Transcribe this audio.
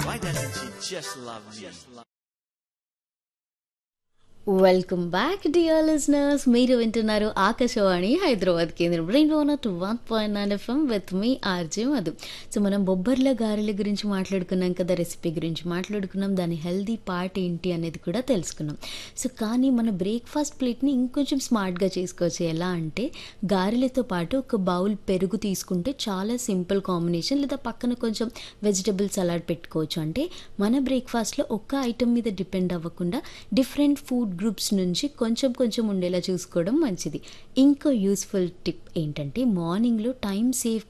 Why doesn't she just love me? Welcome back dear listeners మీరు వింటున్నారు ఆకాశవాణి హైదరాబాద్ కేంద్రం brain owner two one point nine FM with me RJ Madhu so మనం బొబ్బర్ల గారెల గురించి మాట్లాడుకున్నాం కదా రెసిపీ గురించి మాట్లాడుకున్నాం దాని హెల్దీ పార్ట్ ఏంటి అనేది కూడా తెలుసుకున్నాం సో కానీ మన బ్రేక్ఫాస్ట్ ప్లేట్ని ఇంకొంచెం స్మార్ట్గా చేసుకోవచ్చు ఎలా అంటే గారెలతో పాటు ఒక బౌల్ పెరుగు తీసుకుంటే చాలా సింపుల్ కాంబినేషన్ లేదా పక్కన కొంచెం వెజిటబుల్ సలాడ్ పెట్టుకోవచ్చు అంటే మన బ్రేక్ఫాస్ట్లో ఒక్క ఐటమ్ మీద డిపెండ్ అవ్వకుండా డిఫరెంట్ ఫుడ్ గ్రూప్స్ నుంచి కొంచెం కొంచెం ఉండేలా చూసుకోవడం మంచిది ఇంకో యూస్ఫుల్ టిప్ ఏంటంటే మార్నింగ్లో టైం సేవ్